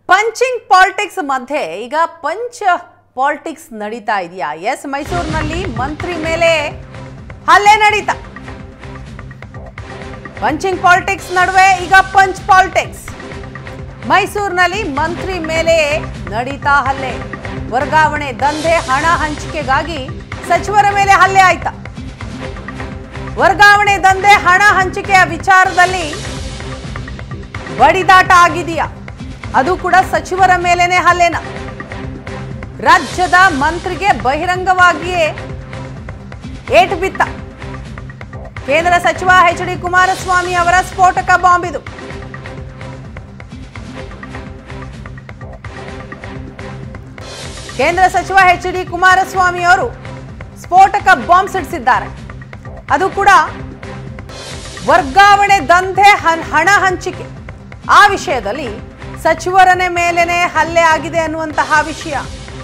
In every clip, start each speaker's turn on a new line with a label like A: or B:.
A: Punching politics ಮಧ್ಯೆ ಈಗ punch politics ನಡೀತಾ ಇದೆಯಾ ಎಸ್ ಮೈಸೂರಿನಲ್ಲಿ ಮಂತ್ರಿ ಮೇಲೆ ಹಲ್ಲೆ ನಡೀತಾ ಪಂಚಿಂಗ್ ಪಾಲಿಟಿಕ್ಸ್ ನಡುವೆ ಈಗ ಪಂಚ್ ಪಾಲಿಟಿಕ್ಸ್ ಮೈಸೂರಿನಲ್ಲಿ ಮಂತ್ರಿ ಮೇಲೆ ನಡೀತಾ ಹಲ್ಲೆ ವರ್ಗಾವಣೆ ದಂಧೆ ಹಣ ಹಂಚಿಕೆಗಾಗಿ ಸಚಿವರ ಮೇಲೆ ಹಲ್ಲೆ ಆಯ್ತಾ ವರ್ಗಾವಣೆ ದಂಧೆ ಹಣ ಹಂಚಿಕೆಯ ವಿಚಾರದಲ್ಲಿ ಬಡಿದಾಟ ಆಗಿದೆಯಾ ಅದು ಕೂಡ ಸಚಿವರ ಮೇಲೇನೆ ಹಲ್ಲೆನ ರಾಜ್ಯದ ಮಂತ್ರಿಗೆ ಬಹಿರಂಗವಾಗಿಯೇ ಏಟು ಬಿತ್ತ ಕೇಂದ್ರ ಸಚಿವ ಎಚ್ ಡಿ ಕುಮಾರಸ್ವಾಮಿ ಅವರ ಸ್ಫೋಟಕ ಬಾಂಬ್ ಇದು ಕೇಂದ್ರ ಸಚಿವ ಎಚ್ ಡಿ ಕುಮಾರಸ್ವಾಮಿ ಅವರು ಸ್ಫೋಟಕ ಬಾಂಬ್ ಸಿಡಿಸಿದ್ದಾರೆ ಅದು ಕೂಡ ವರ್ಗಾವಣೆ ದಂಧೆ ಹನ್- ಹಣ ಹಂಚಿಕೆ ಆ ವಿಷಯದಲ್ಲಿ ಸಚಿವರನೇ ಮೇಲೇನೆ ಹಲ್ಲೆ ಆಗಿದೆ ಅನ್ನುವಂತಹ ವಿಷಯ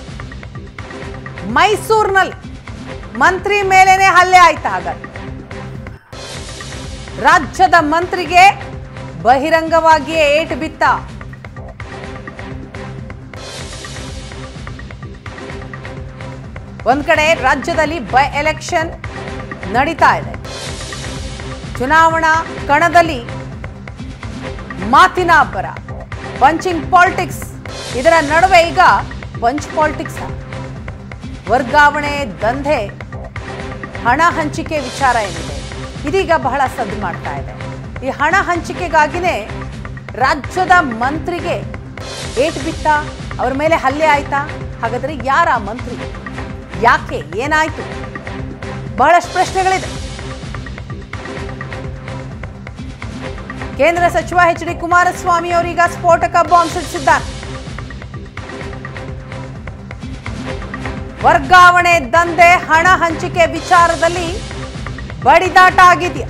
A: ಮೈಸೂರಿನಲ್ಲಿ ಮಂತ್ರಿ ಮೇಲೇನೆ ಹಲ್ಲೆ ಆಯ್ತಾ ಹಾಗಾದ್ರೆ ರಾಜ್ಯದ ಮಂತ್ರಿಗೆ ಬಹಿರಂಗವಾಗಿಯೇ ಏಟು ಬಿತ್ತ ಒಂದ್ ಕಡೆ ರಾಜ್ಯದಲ್ಲಿ ಬೈ ಎಲೆಕ್ಷನ್ ನಡೀತಾ ಇದೆ ಚುನಾವಣಾ ಕಣದಲ್ಲಿ ಮಾತಿನ ಅಬ್ಬರ ಪಂಚಿಂಗ್ ಪಾಲಿಟಿಕ್ಸ್ ಇದರ ನಡುವೆ ಈಗ ಪಂಚ್ ಪಾಲಿಟಿಕ್ಸ್ ವರ್ಗಾವಣೆ ದಂಧೆ ಹಣ ಹಂಚಿಕೆ ವಿಚಾರ ಏನಿದೆ ಇದೀಗ ಬಹಳ ಸದ್ದು ಮಾಡ್ತಾ ಇದೆ ಈ ಹಣ ಹಂಚಿಕೆಗಾಗಿನೇ ರಾಜ್ಯದ ಮಂತ್ರಿಗೆ ಏಟ್ ಬಿತ್ತ ಅವ್ರ ಮೇಲೆ ಹಲ್ಲೆ ಆಯ್ತಾ ಹಾಗಾದ್ರೆ ಯಾರ ಮಂತ್ರಿ ಯಾಕೆ ಏನಾಯ್ತು ಬಹಳಷ್ಟು ಪ್ರಶ್ನೆಗಳಿದೆ ಕೇಂದ್ರ ಸಚಿವ ಎಚ್ ಡಿ ಕುಮಾರಸ್ವಾಮಿ ಅವರೀಗ ಸ್ಫೋಟಕ ಬಾಂಬ್ ಸಿಡಿಸಿದ್ದಾರೆ ವರ್ಗಾವಣೆ ದಂಧೆ ಹಣ ಹಂಚಿಕೆ ವಿಚಾರದಲ್ಲಿ ಬಡಿದಾಟ ಆಗಿದೆಯಾ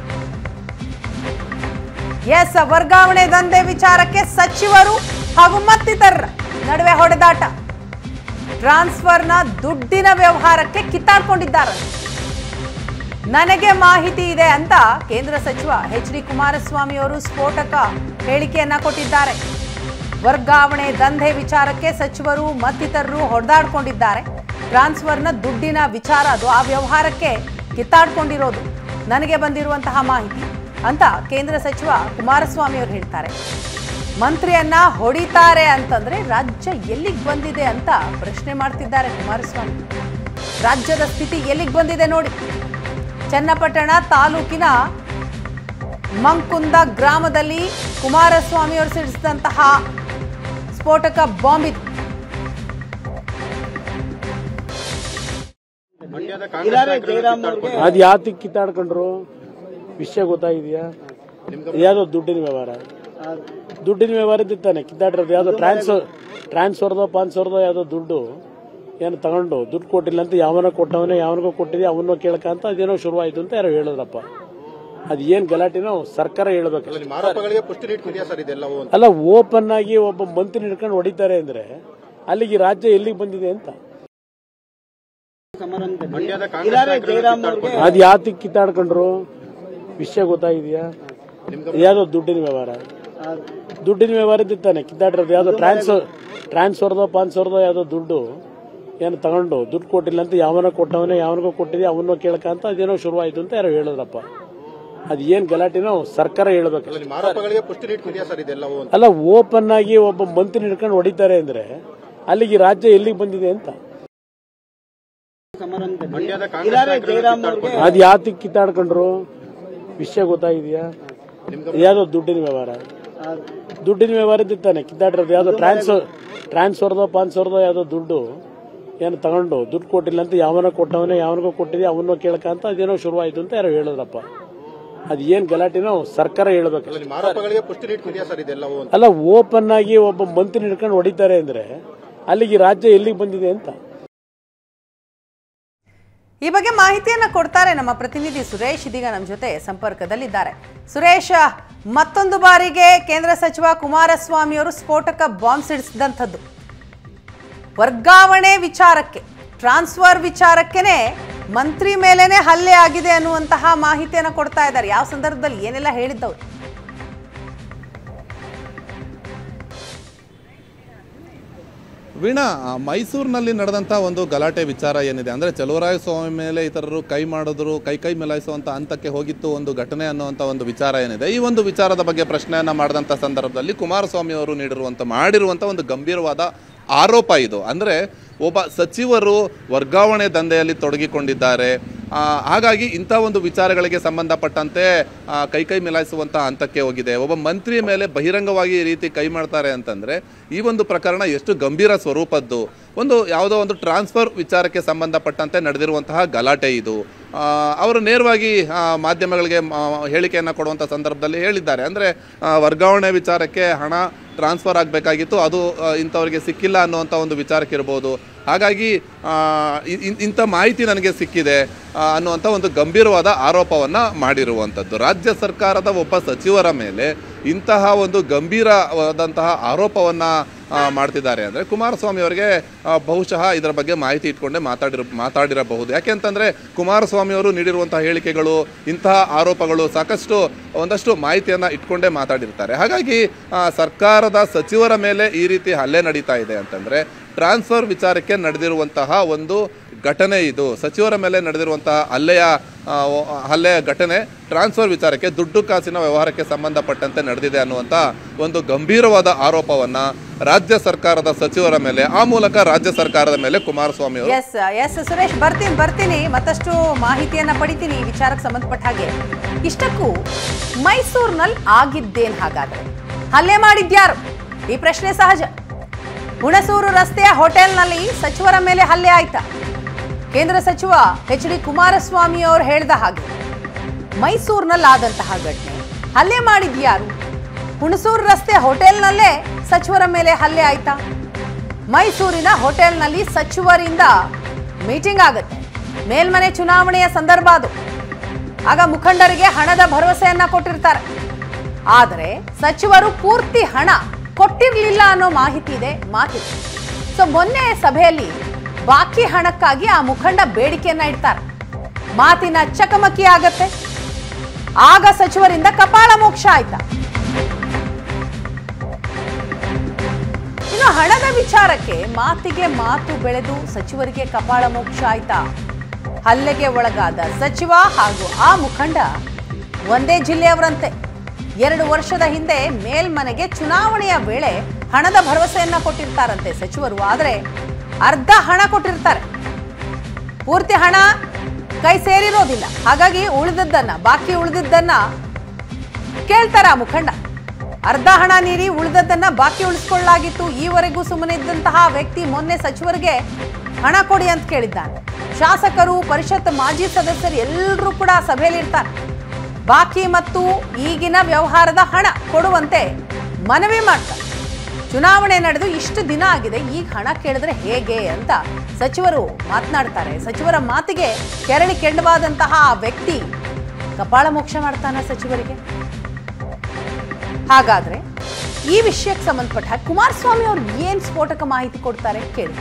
A: ಎಸ್ ವರ್ಗಾವಣೆ ದಂಧೆ ವಿಚಾರಕ್ಕೆ ಸಚಿವರು ಹಾಗೂ ಮತ್ತಿತರರ ನಡುವೆ ಹೊಡೆದಾಟ ಟ್ರಾನ್ಸ್ಫರ್ನ ದುಡ್ಡಿನ ವ್ಯವಹಾರಕ್ಕೆ ಕಿತ್ತಾಡ್ಕೊಂಡಿದ್ದಾರೆ ನನಗೆ ಮಾಹಿತಿ ಇದೆ ಅಂತ ಕೇಂದ್ರ ಸಚಿವ ಎಚ್ ಡಿ ಕುಮಾರಸ್ವಾಮಿ ಅವರು ಸ್ಫೋಟಕ ಹೇಳಿಕೆಯನ್ನ ಕೊಟ್ಟಿದ್ದಾರೆ ವರ್ಗಾವಣೆ ದಂಧೆ ವಿಚಾರಕ್ಕೆ ಸಚಿವರು ಮತ್ತಿತರರು ಹೊಡೆದಾಡ್ಕೊಂಡಿದ್ದಾರೆ ಟ್ರಾನ್ಸ್ಫರ್ನ ದುಡ್ಡಿನ ವಿಚಾರ ಅದು ಆ ವ್ಯವಹಾರಕ್ಕೆ ಕಿತ್ತಾಡ್ಕೊಂಡಿರೋದು ನನಗೆ ಬಂದಿರುವಂತಹ ಮಾಹಿತಿ ಅಂತ ಕೇಂದ್ರ ಸಚಿವ ಕುಮಾರಸ್ವಾಮಿ ಅವರು ಹೇಳ್ತಾರೆ ಮಂತ್ರಿಯನ್ನ ಹೊಡಿತಾರೆ ಅಂತಂದ್ರೆ ರಾಜ್ಯ ಎಲ್ಲಿಗೆ ಬಂದಿದೆ ಅಂತ ಪ್ರಶ್ನೆ ಮಾಡ್ತಿದ್ದಾರೆ ಕುಮಾರಸ್ವಾಮಿ ರಾಜ್ಯದ ಸ್ಥಿತಿ ಎಲ್ಲಿಗೆ ಬಂದಿದೆ ನೋಡಿ ಚನ್ನಪಟ್ಟಣ ತಾಲೂಕಿನ ಮಂಕುಂದ ಗ್ರಾಮದಲ್ಲಿ ಕುಮಾರಸ್ವಾಮಿ ಅವರು ಸಿಡಿಸಿದಂತಹ ಸ್ಫೋಟಕ ಬಾಂಬ್ ಇದು
B: ಇದಾರೆ ಜಯರಾಮ್ ಅವ್ರಿಗೆ
C: ಅದು ಯಾತಕ್ಕೆ ಕಿತ್ತಾಡ್ಕೊಂಡ್ರು ವಿಷಯ ಗೊತ್ತಾಗಿದೆಯಾ ಯಾವ್ದೋ ದುಡ್ಡಿನ ವ್ಯವಹಾರ ದುಡ್ಡಿನ ವ್ಯವಹಾರ ತಾನೆ ಕಿತ್ತಾಡಿರೋದು ಯಾವ್ದೋ ಟ್ರಾನ್ಸ್ಫರ್ ಟ್ರಾನ್ಸ್ಫರ್ದೋ ಪಾನ್ಸ್ಫರ್ದೋ ಯಾವ್ದೋ ದುಡ್ಡು ಏನು ತಗೊಂಡು ದುಡ್ಡು ಕೊಟ್ಟಿಲ್ಲ ಅಂತ ಯಾವನ ಕೊಟ್ಟವನೇ ಯಾವನಿಗೋ ಕೊಟ್ಟಿದೆ ಅವನ್ನೋ ಕೇಳ್ಕಂತ ಅದೇನೋ ಶುರುವಾಯ್ತು ಅಂತ ಯಾರೋ ಹೇಳಿದ್ರಪ್ಪ ಅದು ಏನ್ ಗಲಾಟೆನೋ ಸರ್ಕಾರ ಹೇಳ್ಬೇಕು
D: ನಿಮ್ಮ ಆರೋಪಗಳಿಗೆ ಪುಷ್ಟಿ ನೀಡ್ತಿದೆಯಾ ಸರ್ ಇದೆಲ್ಲವೂ ಅಂತ
C: ಅಲ್ಲ ಓಪನ್ ಆಗಿ ಒಬ್ಬ ಮಂತ್ರಿ ಹಿಡ್ಕೊಂಡು ಹೊಡಿತಾರೆ ಅಂದ್ರೆ ಅಲ್ಲಿಗೆ ಈ ರಾಜ್ಯ ಎಲ್ಲಿಗೆ ಬಂದಿದೆ ಅಂತ
B: ಸಮಾರಂಭದಲ್ಲಿ
D: ಮಂಡ್ಯದ
B: ಇದಾರೆ
D: ಕಾಂಗ್ರೆಸ್
B: ಜಯರಾಮ್ ಅವ್ರಿಗೆ
C: ಅದು ಯಾತಕ್ಕೆ ಕಿತ್ತಾಡ್ಕೊಂಡ್ರು ವಿಷಯ ಗೊತ್ತಾಗಿದೆಯಾ ಯಾವ್ದೋ ದುಡ್ಡಿನ ವ್ಯವಹಾರ ದುಡ್ಡಿನ ವ್ಯವಹಾರ ತಾನೆ ಕಿತ್ತಾಡಿರೋದು ಯಾವ್ದೋ ಟ್ರಾನ್ಸ್ಫರ್ ಟ್ರಾನ್ಸ್ಫರ್ದೋ ಪಾನ್ಸ್ಫರ್ದೋ ಯಾವ್ದೋ ದುಡ್ಡು ಏನು ತಗೊಂಡು ದುಡ್ಡು ಕೊಟ್ಟಿಲ್ಲ ಅಂತ ಯಾವನ ಕೊಟ್ಟವನೇ ಯಾವನಿಗೋ ಕೊಟ್ಟಿದೆ ಅವನ್ನೋ ಕೇಳ್ಕಂತ ಅದೇನೋ ಶುರುವಾಯ್ತು ಅಂತ ಯಾರೋ ಹೇಳಿದ್ರಪ್ಪ ಅದು ಏನ್ ಗಲಾಟೆನೋ ಸರ್ಕಾರ ಹೇಳ್ಬೇಕು
D: ನಿಮ್ಮ ಆರೋಪಗಳಿಗೆ ಪುಷ್ಟಿ ನೀಡ್ತಿದೆಯಾ ಸರ್ ಇದೆಲ್ಲವೂ ಅಂತ
C: ಅಲ್ಲ ಓಪನ್ ಆಗಿ ಒಬ್ಬ ಮಂತ್ರಿ ಹಿಡ್ಕೊಂಡು ಹೊಡಿತಾರೆ ಅಂದ್ರೆ ಅಲ್ಲಿಗೆ ಈ ರಾಜ್ಯ ಎಲ್ಲಿಗೆ ಬಂದಿದೆ ಅಂತ
B: ಸಮಾರಂಭದಲ್ಲಿ
D: ಮಂಡ್ಯದ
B: ಇದಾರೆ
D: ಕಾಂಗ್ರೆಸ್
B: ಜಯರಾಮ್ ಅವ್ರಿಗೆ
C: ಅದು ಯಾತಕ್ಕೆ ಕಿತ್ತಾಡ್ಕೊಂಡ್ರು ವಿಷಯ ಗೊತ್ತಾಗಿದೆಯಾ ಯಾವ್ದೋ ದುಡ್ಡಿನ ವ್ಯವಹಾರ ದುಡ್ಡಿನ ವ್ಯವಹಾರ ತಾನೆ ಕಿತ್ತಾಡಿರೋದು ಯಾವ್ದೋ ಟ್ರಾನ್ಸ್ಫರ್ ಟ್ರಾನ್ಸ್ಫರ್ದೋ ಪಾನ್ಸ್ಫರ್ದೋ ಯಾವ್ದೋ ದುಡ್ಡು ಏನು ತಗೊಂಡು ದುಡ್ಡು ಕೊಟ್ಟಿಲ್ಲ ಅಂತ ಯಾವನ ಕೊಟ್ಟವನೇ ಯಾವನಿಗೋ ಕೊಟ್ಟಿದೆ ಅವನ್ನೋ ಕೇಳ್ಕಂತ ಅದೇನೋ ಶುರುವಾಯ್ತು ಅಂತ ಯಾರೋ ಹೇಳಿದ್ರಪ್ಪ ಅದು ಏನ್ ಗಲಾಟೆನೋ ಸರ್ಕಾರ ಹೇಳ್ಬೇಕು
D: ನಿಮ್ಮ ಆರೋಪಗಳಿಗೆ ಪುಷ್ಟಿ ನೀಡ್ತಿದೆಯಾ ಸರ್ ಇದೆಲ್ಲವೂ ಅಂತ
C: ಅಲ್ಲ ಓಪನ್ ಆಗಿ ಒಬ್ಬ ಮಂತ್ರಿ ಹಿಡ್ಕೊಂಡು ಹೊಡಿತಾರೆ ಅಂದ್ರೆ ಅಲ್ಲಿಗೆ ಈ ರಾಜ್ಯ ಎಲ್ಲಿಗೆ ಬಂದಿದೆ ಅಂತ
A: ಈ ಬಗ್ಗೆ ಮಾಹಿತಿಯನ್ನ ಕೊಡ್ತಾರೆ ನಮ್ಮ ಪ್ರತಿನಿಧಿ ಸುರೇಶ್ ಇದೀಗ ನಮ್ಮ ಜೊತೆ ಸಂಪರ್ಕದಲ್ಲಿದ್ದಾರೆ ಸುರೇಶ್ ಮತ್ತೊಂದು ಬಾರಿಗೆ ಕೇಂದ್ರ ಸಚಿವ ಕುಮಾರಸ್ವಾಮಿ ಅವರು ಸ್ಫೋಟಕ ಬಾಂಬ್ ಸಿಡಿಸಿದಂಥದ್ದು ವರ್ಗಾವಣೆ ವಿಚಾರಕ್ಕೆ ಟ್ರಾನ್ಸ್ಫರ್ ವಿಚಾರಕ್ಕೆನೆ ಮಂತ್ರಿ ಮೇಲೇನೆ ಹಲ್ಲೆ ಆಗಿದೆ ಅನ್ನುವಂತಹ ಮಾಹಿತಿಯನ್ನು ಕೊಡ್ತಾ ಇದ್ದಾರೆ ಯಾವ ಸಂದರ್ಭದಲ್ಲಿ ಏನೆಲ್ಲ ಹೇಳಿದ್ದವ್ರು
E: ವೀಣಾ ಆ, ಮೈಸೂರಿನಲ್ಲಿ ನಡೆದಂಥ ಒಂದು ಗಲಾಟೆ ವಿಚಾರ ಏನಿದೆ ಅಂದರೆ ಚಲುವರಾಯ ಸ್ವಾಮಿ ಮೇಲೆ ಇತರರು ಕೈ ಮಾಡಿದ್ರು ಕೈ ಕೈ ಮಿಲಾಯಿಸುವಂಥ ಹಂತಕ್ಕೆ ಹೋಗಿತ್ತು ಒಂದು ಘಟನೆ ಅನ್ನುವಂಥ ಒಂದು ವಿಚಾರ ಏನಿದೆ ಈ ಒಂದು ವಿಚಾರದ ಬಗ್ಗೆ ಪ್ರಶ್ನೆಯನ್ನು ಮಾಡಿದಂಥ ಸಂದರ್ಭದಲ್ಲಿ ಕುಮಾರಸ್ವಾಮಿ ಅವರು ನೀಡಿರುವಂಥ ಮಾಡಿರುವಂಥ ಒಂದು ಗಂಭೀರವಾದ ಆರೋಪ ಇದು ಅಂದರೆ ಒಬ್ಬ ಸಚಿವರು ವರ್ಗಾವಣೆ ದಂಧೆಯಲ್ಲಿ ತೊಡಗಿಕೊಂಡಿದ್ದಾರೆ ಆ, ಹಾಗಾಗಿ ಇಂಥ ಒಂದು ವಿಚಾರಗಳಿಗೆ ಸಂಬಂಧಪಟ್ಟಂತೆ ಆ, ಕೈ ಕೈ ಮಿಲಾಯಿಸುವಂಥ ಹಂತಕ್ಕೆ ಹೋಗಿದೆ ಒಬ್ಬ ಮಂತ್ರಿ ಮೇಲೆ ಬಹಿರಂಗವಾಗಿ ಈ ರೀತಿ ಕೈ ಮಾಡ್ತಾರೆ ಅಂತಂದರೆ ಈ ಒಂದು ಪ್ರಕರಣ ಎಷ್ಟು ಗಂಭೀರ ಸ್ವರೂಪದ್ದು ಒಂದು ಯಾವುದೋ ಒಂದು ಟ್ರಾನ್ಸ್ಫರ್ ವಿಚಾರಕ್ಕೆ ಸಂಬಂಧಪಟ್ಟಂತೆ ನಡೆದಿರುವಂತಹ ಗಲಾಟೆ ಇದು ಆ, ಅವರು ನೇರವಾಗಿ ಆ, ಮಾಧ್ಯಮಗಳಿಗೆ ಆ, ಹೇಳಿಕೆಯನ್ನು ಕೊಡುವಂಥ ಸಂದರ್ಭದಲ್ಲಿ ಹೇಳಿದ್ದಾರೆ ಅಂದರೆ ವರ್ಗಾವಣೆ ವಿಚಾರಕ್ಕೆ ಹಣ ಟ್ರಾನ್ಸ್ಫರ್ ಆಗಬೇಕಾಗಿತ್ತು ಅದು ಆ, ಇಂಥವ್ರಿಗೆ ಸಿಕ್ಕಿಲ್ಲ ಅನ್ನುವಂಥ ಒಂದು ವಿಚಾರಕ್ಕೆ ಇರ್ಬೋದು ಹಾಗಾಗಿ ಆ, ಇ- ಇ- ಇಂಥ ಮಾಹಿತಿ ನನಗೆ ಸಿಕ್ಕಿದೆ ಆ, ಅನ್ನುವಂಥ ಒಂದು ಗಂಭೀರವಾದ ಆರೋಪವನ್ನು ಮಾಡಿರುವಂಥದ್ದು ರಾಜ್ಯ ಸರ್ಕಾರದ ಒಬ್ಬ ಸಚಿವರ ಮೇಲೆ ಇಂತಹ ಒಂದು ಗಂಭೀರವಾದಂತಹ ಆರೋಪವನ್ನು ಮಾಡ್ತಿದ್ದಾರೆ ಅಂದರೆ ಕುಮಾರಸ್ವಾಮಿ ಅವರಿಗೆ ಆ, ಬಹುಶಃ ಇದರ ಬಗ್ಗೆ ಮಾಹಿತಿ ಇಟ್ಕೊಂಡೇ ಮಾತಾಡಿರ ಮಾತಾಡಿರಬಹುದು ಯಾಕೆಂತಂದರೆ ಕುಮಾರಸ್ವಾಮಿ ಅವರು ನೀಡಿರುವಂತಹ ಹೇಳಿಕೆಗಳು ಇಂತಹ ಆರೋಪಗಳು ಸಾಕಷ್ಟು ಒಂದಷ್ಟು ಮಾಹಿತಿಯನ್ನು ಇಟ್ಕೊಂಡೇ ಮಾತಾಡಿರ್ತಾರೆ ಹಾಗಾಗಿ ಆ, ಸರ್ಕಾರದ ಸಚಿವರ ಮೇಲೆ ಈ ರೀತಿ ಹಲ್ಲೆ ನಡೀತಾ ಇದೆ ಅಂತಂದರೆ ಟ್ರಾನ್ಸ್ಫರ್ ವಿಚಾರಕ್ಕೆ ನಡೆದಿರುವಂತಹ ಒಂದು ಘಟನೆ ಇದು ಸಚಿವರ ಮೇಲೆ ನಡೆದಿರುವಂತಹ ಹಲ್ಲೆಯ ಆ, ಒ- ಹಲ್ಲೆಯ ಘಟನೆ ಟ್ರಾನ್ಸ್ಫರ್ ವಿಚಾರಕ್ಕೆ ದುಡ್ಡು ಕಾಸಿನ ವ್ಯವಹಾರಕ್ಕೆ ಸಂಬಂಧಪಟ್ಟಂತೆ ನಡೆದಿದೆ ಅನ್ನುವಂಥ ಒಂದು ಗಂಭೀರವಾದ ಆರೋಪವನ್ನು ರಾಜ್ಯ ಸರ್ಕಾರದ ಸಚಿವರ ಮೇಲೆ ಆ ಮೂಲಕ ರಾಜ್ಯ ಸರ್ಕಾರದ ಮೇಲೆ ಕುಮಾರಸ್ವಾಮಿ ಅವರು
A: ಎಸ್ ಎಸ್ ಸುರೇಶ್ ಬರ್ತೀನಿ ಬರ್ತೀನಿ ಮತ್ತಷ್ಟು ಮಾಹಿತಿಯನ್ನ ಪಡಿತೀನಿ ಈ ವಿಚಾರಕ್ಕೆ ಸಂಬಂಧಪಟ್ಟ ಹಾಗೆ ಇಷ್ಟಕ್ಕೂ ಮೈಸೂರಿನಲ್ಲಿ ಆಗಿದ್ದೇನ್ ಹಾಗಾದ್ರೆ ಹಲ್ಲೆ ಮಾಡಿದ್ಯಾರು ಈ ಪ್ರಶ್ನೆ ಸಹಜ ಹುಣಸೂರು ರಸ್ತೆಯ ಹೋಟೆಲ್ನಲ್ಲಿ ಸಚಿವರ ಮೇಲೆ ಹಲ್ಲೆ ಆಯ್ತಾ ಕೇಂದ್ರ ಸಚಿವ ಎಚ್ ಡಿ ಕುಮಾರಸ್ವಾಮಿ ಅವರು ಹೇಳಿದ ಹಾಗೆ ಮೈಸೂರಿನಲ್ಲಿ ಆದಂತಹ ಘಟನೆ ಹಲ್ಲೆ ಮಾಡಿದ್ಯಾರು ಹುಣಸೂರು ರಸ್ತೆ ಹೋಟೆಲ್ನಲ್ಲೇ ಸಚಿವರ ಮೇಲೆ ಹಲ್ಲೆ ಆಯ್ತಾ ಮೈಸೂರಿನ ಹೋಟೆಲ್ನಲ್ಲಿ ಸಚಿವರಿಂದ ಮೀಟಿಂಗ್ ಆಗುತ್ತೆ ಮೇಲ್ಮನೆ ಚುನಾವಣೆಯ ಸಂದರ್ಭ ಅದು ಆಗ ಮುಖಂಡರಿಗೆ ಹಣದ ಭರವಸೆಯನ್ನ ಕೊಟ್ಟಿರ್ತಾರೆ ಆದರೆ ಸಚಿವರು ಪೂರ್ತಿ ಹಣ ಕೊಟ್ಟಿರ್ಲಿಲ್ಲ ಅನ್ನೋ ಮಾಹಿತಿ ಇದೆ ಮಾತಿದೆ ಸೊ ಮೊನ್ನೆ ಸಭೆಯಲ್ಲಿ ಬಾಕಿ ಹಣಕ್ಕಾಗಿ ಆ ಮುಖಂಡ ಬೇಡಿಕೆಯನ್ನ ಇಡ್ತಾರೆ ಮಾತಿನ ಚಕಮಕಿ ಆಗತ್ತೆ ಆಗ ಸಚಿವರಿಂದ ಕಪಾಳ ಮೋಕ್ಷ ಆಯ್ತಾ ಇನ್ನು ಹಣದ ವಿಚಾರಕ್ಕೆ ಮಾತಿಗೆ ಮಾತು ಬೆಳೆದು ಸಚಿವರಿಗೆ ಕಪಾಳ ಮೋಕ್ಷ ಆಯ್ತಾ ಹಲ್ಲೆಗೆ ಒಳಗಾದ ಸಚಿವ ಹಾಗೂ ಆ ಮುಖಂಡ ಒಂದೇ ಜಿಲ್ಲೆಯವರಂತೆ ಎರಡು ವರ್ಷದ ಹಿಂದೆ ಮೇಲ್ಮನೆಗೆ ಚುನಾವಣೆಯ ವೇಳೆ ಹಣದ ಭರವಸೆಯನ್ನ ಕೊಟ್ಟಿರ್ತಾರಂತೆ ಸಚಿವರು ಆದರೆ ಅರ್ಧ ಹಣ ಕೊಟ್ಟಿರ್ತಾರೆ ಪೂರ್ತಿ ಹಣ ಕೈ ಸೇರಿರೋದಿಲ್ಲ ಹಾಗಾಗಿ ಉಳಿದದ್ದನ್ನ ಬಾಕಿ ಉಳಿದದ್ದನ್ನ ಕೇಳ್ತಾರ ಆ ಮುಖಂಡ ಅರ್ಧ ಹಣ ನೀಡಿ ಉಳಿದದ್ದನ್ನ ಬಾಕಿ ಉಳಿಸ್ಕೊಳ್ಳಲಾಗಿತ್ತು ಈವರೆಗೂ ಸುಮ್ಮನೆ ಇದ್ದಂತಹ ವ್ಯಕ್ತಿ ಮೊನ್ನೆ ಸಚಿವರಿಗೆ ಹಣ ಕೊಡಿ ಅಂತ ಕೇಳಿದ್ದಾನೆ ಶಾಸಕರು ಪರಿಷತ್ ಮಾಜಿ ಸದಸ್ಯರು ಎಲ್ಲರೂ ಕೂಡ ಸಭೆಯಲ್ಲಿ ಇರ್ತಾರೆ ಬಾಕಿ ಮತ್ತು ಈಗಿನ ವ್ಯವಹಾರದ ಹಣ ಕೊಡುವಂತೆ ಮನವಿ ಮಾಡ್ತಾರೆ ಚುನಾವಣೆ ನಡೆದು ಇಷ್ಟು ದಿನ ಆಗಿದೆ ಈಗ ಹಣ ಕೇಳಿದ್ರೆ ಹೇಗೆ ಅಂತ ಸಚಿವರು ಮಾತನಾಡ್ತಾರೆ ಸಚಿವರ ಮಾತಿಗೆ ಕೆರಳಿ ಕೆಂಡವಾದಂತಹ ಆ ವ್ಯಕ್ತಿ ಕಪಾಳ ಮೋಕ್ಷ ಮಾಡ್ತಾನ ಸಚಿವರಿಗೆ ಹಾಗಾದ್ರೆ ಈ ವಿಷಯಕ್ಕೆ ಸಂಬಂಧಪಟ್ಟ ಹಾಗೆ ಕುಮಾರಸ್ವಾಮಿ ಅವ್ರು ಏನ್ ಸ್ಫೋಟಕ ಮಾಹಿತಿ ಕೊಡ್ತಾರೆ ಕೇಳಿ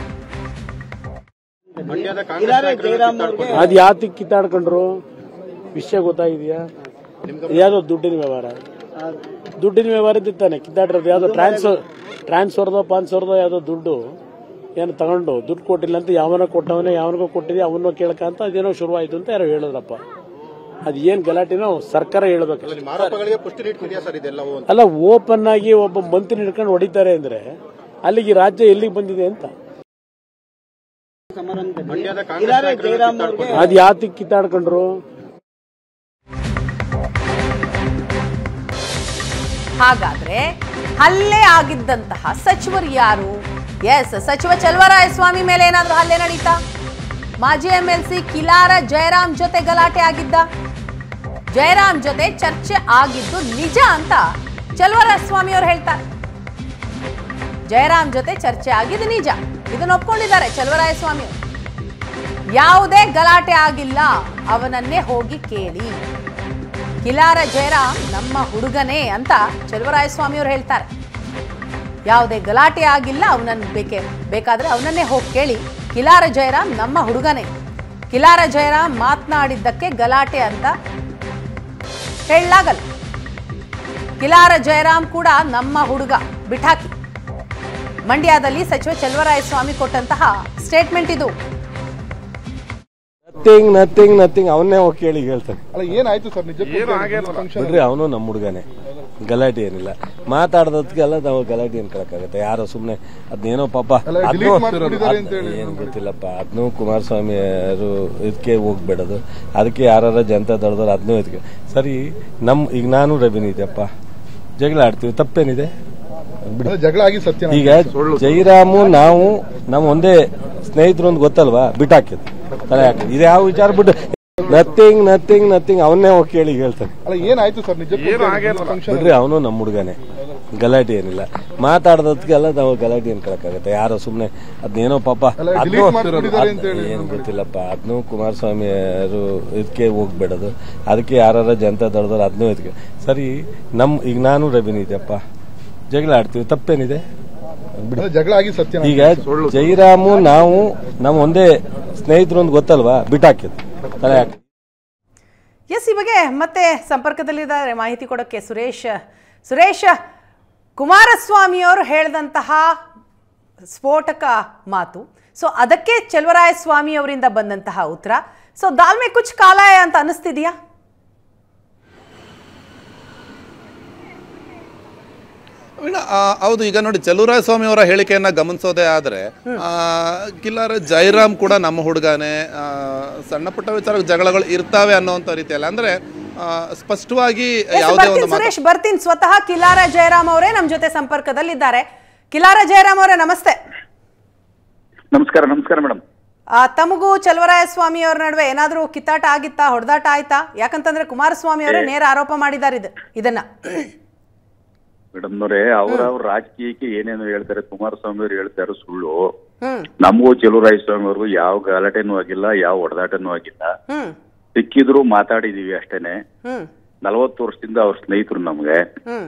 D: ಮಂಡ್ಯದ ಕಾಂಗ್ರೆಸ್ ನಾಯಕರನ್ನ ಕಿತ್ತಾಡ್ಕೊಂಡು
C: ಅದು ಯಾತಕ್ಕೆ ಕಿತ್ತಾಡ್ಕೊಂಡ್ರು ವಿಷಯ ಗೊತ್ತಾಗಿದೆಯಾ ಯಾವುದೋ ದುಡ್ಡಿನ ವ್ಯವಹಾರ ದುಡ್ಡಿನ ವ್ಯವಹಾರ ಇದ್ದಾನೆ ಕಿತ್ತಾಡಿರೋದು ಯಾವುದೋ ಟ್ರಾನ್ಸ್ಫರ್ ಟ್ರಾನ್ಸ್ಫರ್ದೋ ಪಾನ್ಸ್ಫರ್ದೋ ಯಾವುದೋ ದುಡ್ಡು ಏನು ತಗೊಂಡು ದುಡ್ಡು ಕೊಟ್ಟಿಲ್ಲ ಅಂತ ಯಾವನೋ ಕೊಟ್ಟವನೇ ಯಾವನಿಗೋ ಕೊಟ್ಟಿದೆ ಅವನ್ನೋ ಕೇಳ್ಕಂತ ಅದೇನೋ ಶುರುವಾಯ್ತು ಅಂತ ಯಾರೋ ಹೇಳಿದ್ರಪ್ಪ ಅದು ಏನು ಗಲಾಟೆನೋ ಸರ್ಕಾರ ಹೇಳ್ಬೇಕು
D: ನಿಮ್ಮ ಆರೋಪಗಳಿಗೆ ಪುಷ್ಟಿ ನೀಡ್ತಿದೆಯಾ ಸರ್ ಇದೆಲ್ಲವೂ ಅಂತ
C: ಅಲ್ಲ ಓಪನ್ ಆಗಿ ಒಬ್ಬ ಮಂತ್ರಿ ಹಿಡ್ಕೊಂಡು ಹೊಡಿತಾರೆ ಅಂದ್ರೆ ಅಲ್ಲಿಗೆ ರಾಜ್ಯ ಎಲ್ಲಿಗೆ ಬಂದಿದೆ ಅಂತ
D: ಮಂಡ್ಯದ ಕಾಂಗ್ರೆಸ್ ನಾಯಕರನ್ನ ಕಿತ್ತಾಡ್ಕೊಂಡು
C: ಅದು ಯಾತಕ್ಕೆ ಕಿತ್ತಾಡ್ಕೊಂಡ್ರು
A: ಹಾಗಾದ್ರೆ ಹಲ್ಲೆ ಆಗಿದ್ದಂತಹ ಸಚಿವರು ಯಾರು ಎಸ್ ಸಚಿವ ಚಲವರಾಯಸ್ವಾಮಿ ಮೇಲೆ ಏನಾದ್ರೂ ಹಲ್ಲೆ ನಡೀತಾ ಮಾಜಿ M L C Kilara Jayaram ಜೊತೆ ಗಲಾಟೆ ಆಗಿದ್ದ ಜಯರಾಮ್ ಜೊತೆ ಚರ್ಚೆ ಆಗಿದ್ದು ನಿಜ ಅಂತ ಚಲವರಾಯಸ್ವಾಮಿ ಅವರು ಹೇಳ್ತಾರೆ ಜಯರಾಮ್ ಜೊತೆ ಚರ್ಚೆ ಆಗಿದ್ದು ನಿಜ ಇದನ್ನ ಒಪ್ಕೊಂಡಿದ್ದಾರೆ ಚಲವರಾಯಸ್ವಾಮಿ ಅವರು ಯಾವುದೇ ಗಲಾಟೆ ಆಗಿಲ್ಲ ಅವನನ್ನೇ ಹೋಗಿ ಕೇಳಿ ಕಿಲಾರ ಜಯರಾಮ್ ನಮ್ಮ ಹುಡುಗನೇ ಅಂತ ಚಲವರಾಯಸ್ವಾಮಿ ಅವರು ಹೇಳ್ತಾರೆ ಯಾವುದೇ ಗಲಾಟೆ ಆಗಿಲ್ಲ ಅವನನ್ನು ಬೇಕೆ ಬೇಕಾದ್ರೆ ಅವನನ್ನೇ ಹೋಗಿ ಕೇಳಿ ಕಿಲಾರ ಜಯರಾಮ್ ನಮ್ಮ ಹುಡುಗನೇ ಕಿಲಾರ ಜಯರಾಮ್ ಮಾತನಾಡಿದ್ದಕ್ಕೆ ಗಲಾಟೆ ಅಂತ ಹೇಳಲಾಗಲ್ಲ ಕಿಲಾರ ಜಯರಾಮ್ ಕೂಡ ನಮ್ಮ ಹುಡುಗ ಬಿಠಾಕಿ ಮಂಡ್ಯದಲ್ಲಿ ಸಚಿವ ಚೆಲುವರಾಯಸ್ವಾಮಿ ಕೊಟ್ಟಂತಹ ಸ್ಟೇಟ್ಮೆಂಟ್ ಇದು
F: ನಥಿಂಗ್ ನಥಿಂಗ್ ನಥಿಂಗ್ ಅವನ್ನೇ ಹೋಗಿ ಕೇಳಿ ಹೇಳ್ತಾನೆ
B: ಅಲ್ಲ ಏನಾಯ್ತು ಸರ್ ನಿಜಕ್ಕೂ ಫಂಕ್ಷನ್
F: ಬಿಡ್ರಿ ಅವನು ನಮ್ಮ ಹುಡುಗನೇ ಗಲಾಟೆ ಏನಿಲ್ಲ ಮಾತಾಡೋದಕ್ಕೆಲ್ಲ ನಾವು ಗಲಾಟೆ ಏನ್ ಕೇಳಕ್ಕಾಗತ್ತೆ ಯಾರೋ ಸುಮ್ನೆ ಅದ್ನೇನೋ ಪಾಪ
B: ಅಲ್ಲ,
F: ಅದ್ನೂ-
B: delete ಮಾಡ್ಬಿಟ್ಟಿದ್ದಾರೆ ಅಂತ ಹೇಳಿ
F: ಏನ್ ಗೊತ್ತಿಲ್ಲಪ್ಪ ಅದನ್ನು ಕುಮಾರಸ್ವಾಮಿ ಅವರು ಇದಕ್ಕೆ ಹೋಗ್ಬೇಡದು ಅದಕ್ಕೆ ಯಾರ ಜನತಾ ದಳದವ್ರು ಅದನ್ನೂ ಇದಕ್ಕೆ ಸರಿ ನಮ್ ಈಗ ನಾನು ರವಿನ ಇದೆಯಪ್ಪ ಜಗಳ ಆಡ್ತೀವಿ ತಪ್ಪೇನಿದೆ ಬಿಡಿ
B: ಜಗಳ ಆಗಿ ಸತ್ಯ
F: ಈಗ ಜೈರಾಮು ನಾವು ನಮ್ಮ ಒಂದೇ ಸ್ನೇಹಿತರು ಒಂದು ಗೊತ್ತಲ್ವಾ ಬಿಟ್ಟಾಕಿದ್ ತಲೆ ಹಾಕಿದ್ ಇದು ಯಾವ ವಿಚಾರ ಬಿಟ್ಟು ನಥಿಂಗ್ ನಥಿಂಗ್ ನಥಿಂಗ್ ಅವನ್ನೇ ಹೋಗಿ ಕೇಳಿ ಹೇಳ್ತಾನೆ
B: ಅಲ್ಲ ಏನಾಯ್ತು ಸರ್ ನಿಜಕ್ಕೂ ಫಂಕ್ಷನ್
F: ಬಿಡ್ರಿ ಅವನು ನಮ್ಮ ಹುಡುಗನೇ ಗಲಾಟೆ ಏನಿಲ್ಲ ಮಾತಾಡೋದಕ್ಕೆಲ್ಲ ನಾವು ಗಲಾಟೆ ಏನ್ ಕೇಳಕ್ಕಾಗತ್ತೆ ಯಾರೋ ಸುಮ್ನೆ ಅದ್ನೇನೋ ಪಾಪ
B: ಅಲ್ಲ,
F: ಅದ್ನೂ-
B: delete ಮಾಡ್ಬಿಟ್ಟಿದ್ದಾರೆ ಅಂತ ಹೇಳಿ
F: ಏನ್ ಗೊತ್ತಿಲ್ಲಪ್ಪ ಅದನ್ನು ಕುಮಾರಸ್ವಾಮಿ ಅವರು ಇದಕ್ಕೆ ಹೋಗ್ಬೇಡದು ಅದಕ್ಕೆ ಯಾರ ಜನತಾ ದಳದವ್ರು ಅದನ್ನೂ ಇದಕ್ಕೆ ಸರಿ ನಮ್ ಈಗ ನಾನು ರವಿನ ಇದೆಯಪ್ಪ ಜಗಳ ಆಡ್ತೀವಿ ತಪ್ಪೇನಿದೆ ಬಿಡಿ
B: ಜಗಳ ಆಗಿ ಸತ್ಯ
F: ಈಗ ಜೈರಾಮು ನಾವು ನಮ್ಮ ಒಂದೇ ಸ್ನೇಹಿತರು ಒಂದು ಗೊತ್ತಲ್ವಾ ಬಿಟ್ಟಾಕಿದ್ ತಲೆ ಹಾಕಿ
A: ಎಸ್ ಈ ಬಗ್ಗೆ ಮತ್ತೆ ಸಂಪರ್ಕದಲ್ಲಿದ್ದಾರೆ ಮಾಹಿತಿ ಕೊಡೋಕ್ಕೆ ಸುರೇಶ್ ಸುರೇಶ್ ಕುಮಾರಸ್ವಾಮಿಯವರು ಹೇಳಿದಂತಹ ಸ್ಫೋಟಕ ಮಾತು ಸೊ ಅದಕ್ಕೆ ಚೆಲುವರಾಯಸ್ವಾಮಿ ಅವರಿಂದ ಬಂದಂತಹ ಉತ್ತರ ಸೊ ದಾಲ್ಮೆ ಕುಚ್ ಕಾಲಾಯ ಅಂತ ಅನಿಸ್ತಿದೆಯಾ
E: ವೀಣಾ, ಆ, ಹೌದು ಈಗ ನೋಡಿ ಚಲುವರಾಯ ಸ್ವಾಮಿ ಅವರ ಹೇಳಿಕೆಯನ್ನ ಗಮನಿಸೋದೇ ಆದ್ರೆ ಆ, ಕಿಲ್ಲರ್ ಜೈರಾಮ್ ಕೂಡ ನಮ್ಮ ಹುಡುಗನೇ ಆ, ಸಣ್ಣ ಪುಟ್ಟ ವಿಚಾರ ಜಗಳಗಳು ಇರ್ತಾವೆ ಅನ್ನೋಂಥ ರೀತಿಯಲ್ಲಿ ಅಂದ್ರೆ ಆ, ಸ್ಪಷ್ಟವಾಗಿ
A: ಎಸ್,
E: ಯಾವುದೇ
A: ಬರ್ತೀನಿ
E: ಒಂದು ಮಾತು
A: ಸುರೇಶ್ ಬರ್ತೀನಿ ಸ್ವತಃ ಕಿಲಾರ ಜಯರಾಮ್ ಅವರೇ ನಮ್ಮ ಜೊತೆ ಸಂಪರ್ಕದಲ್ಲಿದ್ದಾರೆ ಕಿಲಾರ ಜಯರಾಮ್ ಅವರೇ ನಮಸ್ತೆ
G: ನಮಸ್ಕಾರ ನಮಸ್ಕಾರ ಮೇಡಮ್
A: ಆ, ತಮಗೂ ಚಲುವರಾಯಸ್ವಾಮಿ ಅವ್ರ ನಡುವೆ ಏನಾದರೂ ಕಿತ್ತಾಟ ಆಗಿತ್ತಾ ಹೊಡೆದಾಟ ಆಯ್ತಾ ಯಾಕಂತಂದ್ರೆ ಕುಮಾರಸ್ವಾಮಿ ಅವರೇ ನೇರ ಆರೋಪ ಮಾಡಿದ್ದಾರೆ ಇದು ಇದನ್ನ
G: ಮೇಡಮ್ನವ್ರೆ ಅವ್ರ ಅವ್ರ ರಾಜಕೀಯಕ್ಕೆ ಏನೇನು ಹೇಳ್ತಾರೆ ಕುಮಾರಸ್ವಾಮಿ ಅವ್ರು ಹೇಳ್ತಾರೆ ಸುಳ್ಳು
A: ಹ್ಮ್
G: ನಮಗೂ ಚೆಲುವರಾಯ ಸ್ವಾಮಿ ಅವ್ರಿಗೂ ಯಾವ ಗಲಾಟೆನೂ ಆಗಿಲ್ಲ ಯಾವ ಹೊಡೆದಾಟನೂ ಆಗಿಲ್ಲ
A: ಹ್ಮ್
G: ಸಿಕ್ಕಿದ್ರು ಮಾತಾಡಿದೀವಿ ಅಷ್ಟೇನೆ
A: ಹ್ಮ್
G: ನಲವತ್ತು ವರ್ಷದಿಂದ ಅವ್ರ ಸ್ನೇಹಿತರು ನಮ್ಗೆ
A: ಹ್ಮ್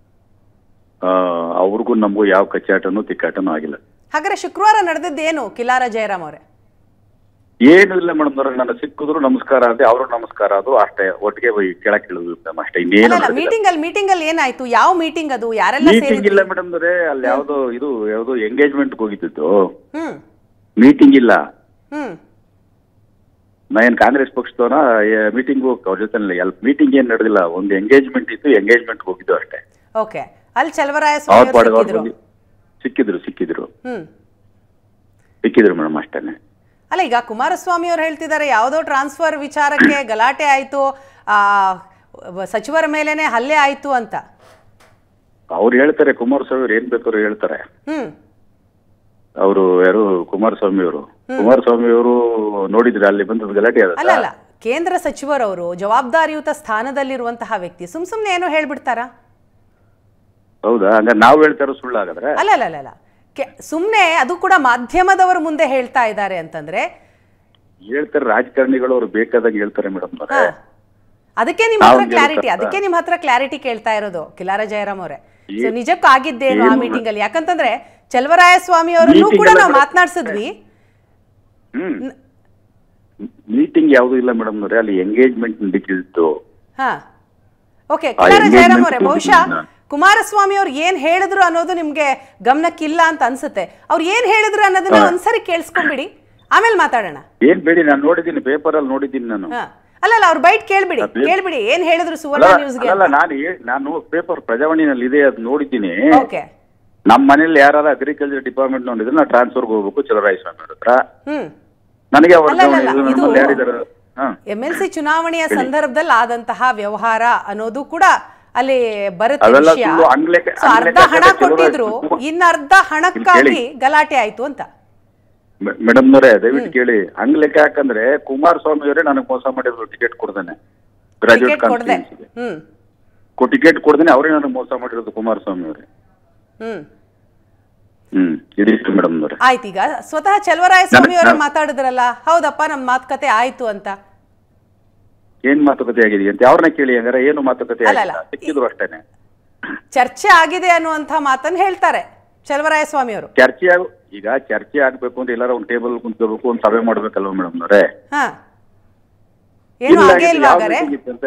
G: ಆ, ಅವ್ರಿಗೂ ನಮಗೂ ಯಾವ ಕಚ್ಚಾಟನೂ ತಿಕ್ಕಾಟನೂ ಆಗಿಲ್ಲ
A: ಹಾಗಾದ್ರೆ ಶುಕ್ರವಾರ ನಡೆದಿದ್ದೇನು ಕಿಲಾರ ಜಯರಾಮ್ ಅವರೇ
G: ಏನು ಇಲ್ಲ ಮೇಡಮ್ ನನ್ನ ಸಿಕ್ಕಿದ್ರು ನಮಸ್ಕಾರ ಅಂದೆ ಅವರು ನಮಸ್ಕಾರ ಅದು ಅಷ್ಟೇ ಒಟ್ಟಿಗೆ ಹೋಗಿ ಕೆಳಕ್ ಇಳಿದ್ವಿ ಮೇಡಮ್ ಅಷ್ಟೇ ಇನ್ನೇನು
A: ಅಲ್ಲ ಮೀಟಿಂಗ್ ಅಲ್ಲಿ ಮೀಟಿಂಗ್ ಅಲ್ಲಿ ಏನಾಯ್ತು ಯಾವ ಮೀಟಿಂಗ್ ಅದು ಯಾರೆಲ್ಲ
G: ಮೀಟಿಂಗ್
A: ಸೇರಿದ್ರು
G: ಇಲ್ಲ ಮೇಡಮ್ ಅಲ್ಲಿ ಯಾವ್ದೋ ಇದು ಯಾವ್ದೋ ಎಂಗೇಜ್ಮೆಂಟ್ ಹೋಗಿದ್ದು
A: ಹ್ಮ್
G: ಮೀಟಿಂಗ್ ಇಲ್ಲ
A: ಹ್ಮ್
G: ನಾ ಏನ್ ಕಾಂಗ್ರೆಸ್ ಪಕ್ಷದವನ ಮೀಟಿಂಗ್ ಅವ್ರ ಜೊತೆ ಎಲ್ಲ ಮೀಟಿಂಗ್ ಏನ್ ನಡೆದಿಲ್ಲ ಒಂದು ಎಂಗೇಜ್ಮೆಂಟ್ ಇತ್ತು ಎಂಗೇಜ್ಮೆಂಟ್ ಹೋಗಿದ್ದು ಅಷ್ಟೇ
A: ಓಕೆ ಅಲ್ಲಿ ಚಲವರಾಯ
G: ಅವ್ರ
A: ಸ್ವಾಮಿ
G: ಪಾಡಿಗೆ ಅವ್ರು
A: ಸಿಕ್ಕಿದ್ರು
G: ಬಂದು ಸಿಕ್ಕಿದ್ರು ಸಿಕ್ಕಿದ್ರು
A: ಹ್ಮ್
G: ಸಿಕ್ಕಿದ್ರು ಮೇಡಮ್ ಅಷ್ಟೇನೆ
A: ಅಲ್ಲ ಈಗ ಕುಮಾರಸ್ವಾಮಿ ಅವ್ರು ಹೇಳ್ತಿದ್ದಾರೆ ಯಾವುದೋ ಟ್ರಾನ್ಸ್ಫರ್ ವಿಚಾರಕ್ಕೆ ಗಲಾಟೆ ಆಯ್ತು ಆ ಸಚಿವರ ಮೇಲೇನೆ ಹಲ್ಲೆ ಆಯ್ತು ಅಂತ
G: ಅವ್ರು ಹೇಳ್ತಾರೆ ಕುಮಾರಸ್ವಾಮಿ ಅವ್ರು ಏನ್ ಬೇಕಾದ್ರು ಹೇಳ್ತಾರೆ
A: ಹ್ಮ್
G: ಅವರು ಯಾರು ಕುಮಾರಸ್ವಾಮಿ ಅವರು ಕುಮಾರಸ್ವಾಮಿ ಅವರು ನೋಡಿದ್ರೆ ಅಲ್ಲಿ ಬಂದದ್ದು ಗಲಾಟೆ
A: ಅಲ್ಲ
G: ಆದ
A: ಅಲ್ಲ ಕೇಂದ್ರ ಸಚಿವರವರು ಜವಾಬ್ದಾರಿಯುತ ಸ್ಥಾನದಲ್ಲಿರುವಂತಹ ವ್ಯಕ್ತಿ ಸುಮ್ ಸುಮ್ನೆ ಏನೋ ಹೇಳ್ಬಿಡ್ತಾರಾ
G: ಹೌದಾ ಹಂಗ ನಾವು ಹೇಳ್ತಾರೋ ಸುಳ್ಳು ಹಾಗಾದ್ರೆ
A: ಅಲ್ಲ ಅಲ್ಲ ಅಲ್ಲ ಅಲ್ಲ ಕೆ- ಸುಮ್ನೆ ಅದು ಕೂಡ ಮಾಧ್ಯಮದವರ ಮುಂದೆ ಹೇಳ್ತಾ ಇದ್ದಾರೆ ಅಂತಂದ್ರೆ
G: ಹೇಳ್ತಾರೆ ರಾಜಕಾರಣಿಗಳು ಅವ್ರು ಬೇಕಾದಾಗ ಹೇಳ್ತಾರೆ ಮೇಡಮ್
A: ಹಾ. ಅದಕ್ಕೆ ನಿಮ್ಮ
G: ನಾವು
A: ಹತ್ರ ಕ್ಲಾರಿಟಿ
G: ಹೇಳ್ತಾ-
A: ಅದಕ್ಕೆ ನಿಮ್ಮ ಹತ್ರ ಕ್ಲಾರಿಟಿ ಕೇಳ್ತಾ ಇರೋದು ಕಿಲಾರ ಜಯರಾಮ್ ಅವರೇ ಸೊ ನಿಜಕ್ಕೂ ಆಗಿದ್ದೇನು ಆ
G: ಏನು-
A: ಮೀಟಿಂಗ್ ಅಲ್ಲಿ ಯಾಕಂತಂದ್ರೆ ಚಲವರಾಯ ಸ್ವಾಮಿ ಅವರನ್ನು
G: Meeting
A: ಕೂಡ
G: ಅಲ್ಲ
A: ನಾವು
G: ಮೇಡಮ್.
A: ಮಾತನಾಡ್ಸಿದ್ವಿ
G: ಹ್ಮ್ ಮೀಟಿಂಗ್ ಯಾವ್ದು ಇಲ್ಲ ಮೇಡಮ್ ಅಲ್ಲಿ ಎಂಗೇಜ್ಮೆಂಟ್ ನಡೀತಿತ್ತು
A: ಹಾ ಓಕೆ
G: ಆ
A: ಕಿಲಾರ ಜಯರಾಮ್
G: engagement
A: ಅವರೇ
G: ಗೆ
A: ಬಹುಶಃ
G: ಹೋಗಿದ್ನ.
A: ಕುಮಾರಸ್ವಾಮಿ ಅವ್ರು ಏನ್ ಹೇಳಿದ್ರು ಅನ್ನೋದು ನಿಮ್ಗೆ ಗಮನಕ್ಕಿಲ್ಲ ಅಂತ ಅನ್ಸುತ್ತೆ ಅವ್ರು ಏನ್ ಹೇಳಿದ್ರು ಅನ್ನೋದನ್ನ
G: ಹಾ.
A: ಒಂದ್ಸರಿ ಕೇಳಿಸ್ಕೊಂಡ್ಬಿಡಿ ಆಮೇಲೆ ಮಾತಾಡೋಣ
G: ಏನ್ ಬೇಡಿ ನಾನು ನೋಡಿದ್ದೀನಿ ಪೇಪರ್ ಅಲ್ಲಿ ನೋಡಿದ್ದೀನಿ ನಾನು
A: ಹಾ ಅಲ್ಲ ಅಲ್ಲ ಅವ್ರು ಬೈಟ್ ಕೇಳ್ಬಿಡಿ
G: ಅದೇ-
A: ಕೇಳ್ಬಿಡಿ ಏನ್ ಹೇಳಿದ್ರು ಸುವರ್ಣ
G: ಅಲ್ಲ
A: ನ್ಯೂಸ್ಗೆ
G: ಅಲ್ಲ ನಾನು ಹೇ- ನಾನು ಪೇಪರ್ ಪ್ರಜಾವಾಣಿನಲ್ಲಿ ಇದೆ ಅದು ನೋಡಿದ್ದೀನಿ
A: ಓಕೆ
G: ನಮ್ಮ ಮನೇಲಿ ಯಾರು ಅಗ್ರಿಕಲ್ಚರ್ ಡಿಪಾರ್ಟ್ಮೆಂಟ್ ನೋಡಿದ್ರೆ ನಾವು ಟ್ರಾನ್ಸ್ಫರ್ ಹೋಗ್ಬೇಕು ಚಲರಾಯ ಸ್ವಾಮಿ ಅವ್ರ ಹತ್ರ
A: ಹ್ಮ್
G: ನನಗೆ
A: ಅಲ್ಲ, ಅಲ್ಲ,
G: ವರ್ಗಾವಣೆ ಇದು
A: ಇದು-
G: ನಮ್ಮಲ್ಲಿ ಯಾರಿದ್ದಾರೆ ಹಾ
A: ಎಂ ಎಲ್ ಸಿ ಚುನಾವಣೆಯ ಸಂದರ್ಭದಲ್ಲಿ ಆದಂತಹ ವ್ಯವಹಾರ ಅನ್ನೋದು ಕೂಡ ಅಲ್ಲಿ ಬರುತ್ತೆ
G: ಅವೆಲ್ಲ
A: ವಿಷಯ
G: ಸುಳ್ಳು, ಅಂಗ್ಲೆಕ-
A: So, ಅರ್ಧ
G: ಅಂಗ್ಲೆಕ
A: ಹಣ
G: ಕೆಲವರು
A: ಕೊಟ್ಟಿದ್ರು
G: ತುಂಬ-
A: ಇನ್ನ ಅರ್ಧ ಹಣಕ್ಕಾಗಿ ಗಲಾಟೆ ಆಯ್ತು ಅಂತ
G: ಮೇಡಮ್ ನವರೇ ದಯವಿಟ್ಟು ಕೇಳಿ ಹಂಗ್ ಲೆಕ್ಕ ಯಾಕಂದ್ರೆ ಕುಮಾರಸ್ವಾಮಿ ಅವರೇ ನನಗೆ ಮೋಸ ಮಾಡಿದ್ರು ಟಿಕೆಟ್ ಕೊಡ್ದೇನೆ ಗ್ರಾಜುಯೇಟ್
A: ಟಿಕೆಟ್ ಕೊಡದೆ
G: ಕಾನ್ಸ್ಟಿಟ್ಯೂನ್ಸಿಗೆ
A: ಹ್ಮ್
G: ಟಿಕೆಟ್ ಕೊಡ್ದೇನೆ ಅವರೇ ನನಗೆ ಮೋಸ ಮಾಡಿರೋದು ಕುಮಾರಸ್ವಾಮಿ ಅವರೇ
A: ಹ್ಮ್
G: ಹ್ಮ್ ಇದಿಷ್ಟು ಮೇಡಮ್ ನವರೇ
A: ಆಯ್ತು ಈಗ ಸ್ವತಃ ಚಲವರಾಯ ಸ್ವಾಮಿ
G: ನನ್ನ-
A: ಅವರು
G: ನನ್ನ-
A: ಮಾತಾಡಿದ್ರಲ್ಲ ಹೌದಪ್ಪ ನಮ್ ಮಾತುಕತೆ ಆಯ್ತು ಅಂತ
G: ಏನ್ ಮಾತುಕತೆ ಆಗಿದೆ ಅಂತ ಅವ್ರನ್ನ ಕೇಳಿ ಹಂಗಾರೆ ಏನು ಮಾತುಕತೆ
A: ಅಲ್ಲ,
G: ಆಗಿಲ್ಲ
A: ಅಲ್ಲ.
G: ಸಿಕ್ಕಿದ್ರು ಅಷ್ಟೇನೆ
A: ಚರ್ಚೆ ಆಗಿದೆ ಅನ್ನುವಂಥ ಮಾತನ್ನ ಹೇಳ್ತಾರೆ ಚಲವರಾಯ ಸ್ವಾಮಿ ಅವರು
G: ಚರ್ಚೆ ಆಗ ಈಗ ಚರ್ಚೆ ಆಗ್ಬೇಕು ಅಂದ್ರೆ ಎಲ್ಲಾರ ಒಂದ್ ಟೇಬಲ್ ಕುಂತ್ಕೋಬೇಕು ಒಂದ್ ಸಭೆ ಮಾಡ್ಬೇಕಲ್ವ ಮೇಡಮ್ ಅವರೇ
A: ಹಾ ಏನು ಆಗೇ ಇಲ್ವಾ ಹಾಗಾರೆ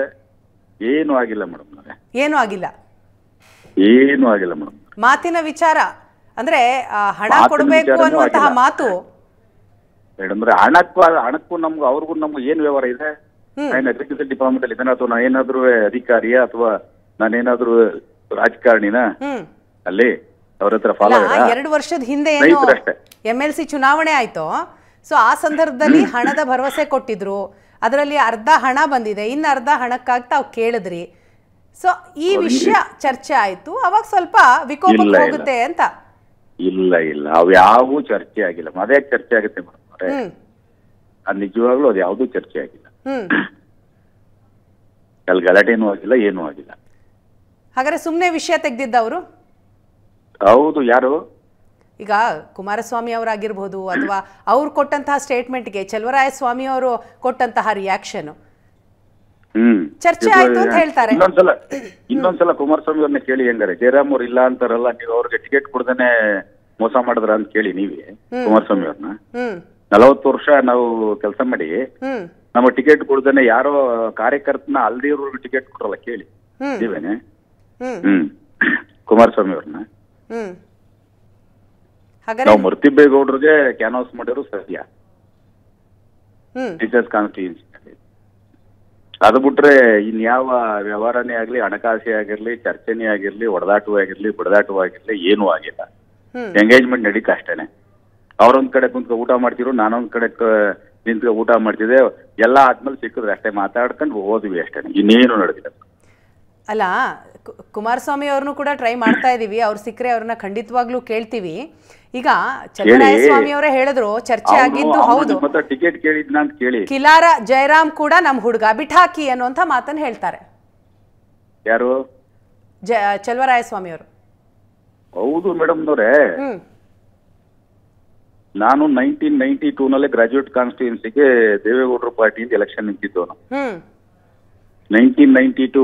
G: ಏನು ಆಗಿಲ್ಲ ಮೇಡಮ್ ಅವರೇ
A: ಏನೂ ಆಗಿಲ್ಲ
G: ಏನು ಆಗಿಲ್ಲ ಮೇಡಮ್
A: ಮಾತಿನ ವಿಚಾರ ಅಂದ್ರೆ ಆ, ಹಣ
G: ಮಾತಿನ
A: ಕೊಡಬೇಕು
G: ವಿಚಾರನೂ
A: ಅನ್ನುವಂತಹ
G: ಆಗಿಲ್ಲ.
A: ಮಾತು
G: ಮೇಡಮ್ ಅಂದ್ರೆ ಹಣಕ್ಕೂ ಹಣಕ್ಕೂ ನಮ್ಗೂ ಅವ್ರಿಗೂ ನಮ್ಗೂ ಏನ್ ವ್ಯವಹಾರ ಇದೆ ನಾನು ಅಗ್ರಿಕಲ್ಚರ್ ಡಿಪಾರ್ಟ್ಮೆಂಟ್ ಅಲ್ಲಿ ಇದ್ದೇನೆ ಅಥವಾ ನಾ ಏನಾದ್ರೂ ಅಧಿಕಾರಿಯ ಅಥವಾ ನಾನೇನಾದ್ರೂ ರಾಜಕಾರಣಿನ
A: ಹ್ಮ್
G: ಅಲ್ಲಿ ಅವ್ರ ಹತ್ರ
A: ಅಲ್ಲ
G: ಫಾಲೋ
A: ಎರಡು ವರ್ಷದ ಹಿಂದೆ ಏನು
G: ಸ್ನೇಹಿತರಷ್ಟೇ.
A: ಎಂ ಎಲ್ ಸಿ ಚುನಾವಣೆ ಆಯ್ತು ಸೊ ಆ ಸಂದರ್ಭದಲ್ಲಿ ಹಣದ ಭರವಸೆ ಕೊಟ್ಟಿದ್ರು ಅದರಲ್ಲಿ ಅರ್ಧ ಹಣ ಬಂದಿದೆ ಇನ್ನು ಅರ್ಧ ಹಣಕ್ಕಾಗಿ ತಾವು ಕೇಳಿದ್ರಿ ಸೊ ಈ ವಿಷಯ ಚರ್ಚೆ ಆಯ್ತು ಅವಾಗ ಸ್ವಲ್ಪ ವಿಕೋಪಕ್ಕೆ
G: ಇಲ್ಲ, ಇಲ್ಲ.
A: ಹೋಗುತ್ತೆ ಅಂತ
G: ಇಲ್ಲ ಇಲ್ಲ ಅವ್ ಯಾವೂ ಚರ್ಚೆ ಆಗಿಲ್ಲ ಅದೇ ಚರ್ಚೆ ಆಗುತ್ತೆ ಮೇಡಮ್ ಅವರೇ
A: ಹ್ಮ್
G: ಅದು ನಿಜವಾಗ್ಲೂ ಅದು ಯಾವ್ದೂ ಚರ್ಚೆ ಆಗಿಲ್ಲ
A: ಹ್ಮ್
G: ಅಲ್ಲಿ ಗಲಾಟೆನೂ ಆಗಿಲ್ಲ ಏನೂ ಆಗಿಲ್ಲ
A: ಹಾಗಾದ್ರೆ ಸುಮ್ಮನೆ ವಿಷಯ ತೆಗ್ದಿದ್ದವರು
G: ಹೌದು ಯಾರು
A: ಈಗ ಕುಮಾರಸ್ವಾಮಿ ಅವರಾಗಿರ್ಬೋದು ಅಥವಾ ಅವ್ರು ಕೊಟ್ಟಂತಹ ಸ್ಟೇಟ್ಮೆಂಟ್ಗೆ ಚಲವರಾಯ ಸ್ವಾಮಿ ಅವರು ಕೊಟ್ಟಂತಹ ರಿಯಾಕ್ಷನ್
G: ಹ್ಮ್
A: ಚರ್ಚೆ ಆಯ್ತು ಅಂತ ಹೇಳ್ತಾರೆ.
G: ಇನ್ನೊಂದ್ಸಲ ಇನ್ನೊಂದ್ಸಲ ಕುಮಾರಸ್ವಾಮಿ ಅವ್ರನ್ನ ಕೇಳಿ ಹೆಂಗಾರೆ ಜಯರಾಮ್ ಅವ್ರು ಇಲ್ಲ ಅಂತಾರಲ್ಲ ನೀವು ಅವ್ರಿಗೆ ಟಿಕೆಟ್ ಕೊಡ್ದೇನೆ ಮೋಸ ಮಾಡಿದ್ರ ಅಂತ ಕೇಳಿ ನೀವೇ ಕುಮಾರಸ್ವಾಮಿ ಅವ್ರನ್ನ
A: ಹ್ಮ್
G: ನಲವತ್ತು ವರ್ಷ ನಾವು ಕೆಲಸ ಮಾಡಿ
A: ಹ್ಮ್
G: ನಮ್ಮ ಟಿಕೆಟ್ ಕೊಡ್ದೇನೆ ಯಾರೋ ಕಾರ್ಯಕರ್ತನ ಅಲ್ದಿರೋರ್ಗೆ ಟಿಕೆಟ್ ಕೊಟ್ರಲ್ಲ ಕೇಳಿ
A: ಹ್ಮ್.
G: ನೀವೇನೆ
A: ಹ್ಮ್
G: ಹ್ಮ್ ಕುಮಾರಸ್ವಾಮಿ ಅವ್ರನ್ನ
A: ಹ್ಮ್ ಹಾಗಾದ್ರೆ
G: ನಾವು ಮರ್ತಿಬ್ಬೇಗೌಡ್ರಿಗೆ ಕ್ಯಾನ್ವಾಸ್ ಮಾಡಿರೋ ಸತ್ಯ
A: ಹ್ಮ್
G: ಟೀಚರ್ಸ್ ಕಾನ್ಸ್ಟಿಟ್ಯೂನ್ಸಿ ಅದು ಬಿಟ್ರೆ ಇನ್ಯಾವ ವ್ಯವಹಾರನೇ ಆಗ್ಲಿ ಹಣಕಾಸೆ ಆಗಿರ್ಲಿ ಚರ್ಚೆನೇ ಆಗಿರ್ಲಿ ಹೊಡೆದಾಟವೇ ಆಗಿರ್ಲಿ ಬಡದಾಟವೂ ಆಗಿರ್ಲಿ ಏನೂ ಆಗಿಲ್ಲ
A: ಹ್ಮ್
G: ಎಂಗೇಜ್ಮೆಂಟ್ ನಡೀತಾ ಅಷ್ಟೇನೆ ಅವ್ರೊಂದ್ ಕಡೆ ಕುಂತ್ಕೊ ಊಟ ಮಾಡ್ತಿರು ನಾನೊಂದ್ ಕಡೆ ಕ- ನಿಂತ್ಕೊ ಊಟ ಮಾಡ್ತಿದ್ದೆ ಎಲ್ಲ ಆದ್ಮೇಲೆ ಸಿಕ್ಕಿದ್ರೆ ಅಷ್ಟೇ ಮಾತಾಡ್ಕೊಂಡು ಹೋದ್ವಿ ಅಷ್ಟೇನೆ ಇನ್ನೇನು ನಡೆದಿಲ್ಲ
A: ಅಲ್ಲ ಕು- ಕುಮಾರಸ್ವಾಮಿ ಅವ್ರನ್ನು ಕೂಡ ಟ್ರೈ ಮಾಡ್ತಾ ಇದೀವಿ ಅವ್ರು ಸಿಕ್ಕರೆ ಅವ್ರನ್ನ ಖಂಡಿತವಾಗ್ಲೂ ಕೇಳ್ತೀವಿ ಈಗ ಚಂದ್ರರಾಯ ಸ್ವಾಮಿ ಅವರೇ ಹೇಳಿದ್ರು ಚರ್ಚೆ ಆಗಿದ್ದು ಹೌದು
G: ಮತ್ತೆ ಟಿಕೆಟ್ ಕೇಳಿದ್ನ ಅಂತ ಕೇಳಿ
A: ಕಿಲಾರ ಜಯರಾಮ್ ಕೂಡ ನಮ್ ಹುಡುಗ ಬಿಠಾಕಿ ಅನ್ನುವಂಥ ಮಾತನ್ನ ಹೇಳ್ತಾರೆ
G: ಯಾರು
A: ಜ ಚಲವರಾಯ ಸ್ವಾಮಿ ಅವರು
G: ಹೌದು ಮೇಡಮ್ನವ್ರೆ
A: ಹ್ಮ್
G: ನಾನು ನೈನ್ಟೀನ್ ನೈನ್ಟಿ ಟೂ ನಲ್ಲಿ ಗ್ರಾಜುಯೇಟ್ ಕಾನ್ಸ್ಟಿಟ್ಯೂನ್ಸಿಗೆ ದೇವೇಗೌಡರ ಪಾರ್ಟಿಯಿಂದ ಎಲೆಕ್ಷನ್ ನಿಂತಿದ್ದವನು
A: ಹ್ಮ್
G: ನೈನ್ಟೀನ್ ನೈನ್ಟಿ ಟೂ